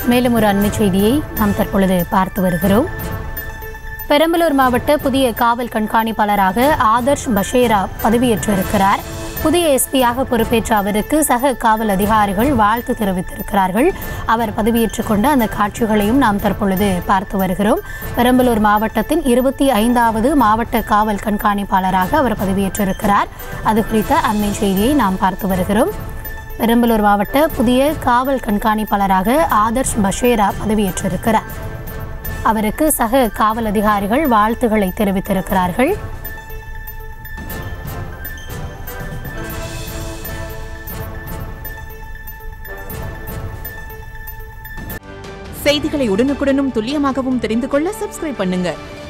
மேலும் ஒரு அண்மை செய்தியை நாம் தற்பொழுது பார்த்து வருகிறோம் பெரம்பலூர் மாவட்ட புதிய காவல் கண்காணிப்பாளராக ஆதர்ஷ் பஷேரா பதவியேற்றிருக்கிறார் புதிய எஸ்பியாக பொறுப்பேற்ற அவருக்கு சக காவல் அதிகாரிகள் வாழ்த்து தெரிவித்திருக்கிறார்கள் அவர் பதவியேற்றுக் கொண்ட அந்த காட்சிகளையும் நாம் தற்பொழுது பார்த்து வருகிறோம் பெரம்பலூர் மாவட்டத்தின் இருபத்தி ஐந்தாவது மாவட்ட காவல் கண்காணிப்பாளராக அவர் பதவியேற்றிருக்கிறார் அது குறித்த அண்மை செய்தியை நாம் பார்த்து வருகிறோம் பெரம்பலூர் மாவட்ட புதிய காவல் கண்காணிப்பாளராக ஆதர்ஷ் பஷேரா பதவியேற்றிருக்கிறார் அவருக்கு சக காவல் அதிகாரிகள் வாழ்த்துக்களை தெரிவித்திருக்கிறார்கள் செய்திகளை உடனுக்குடனும் துல்லியமாகவும் தெரிந்து கொள்ள சப்ஸ்கிரைப் பண்ணுங்க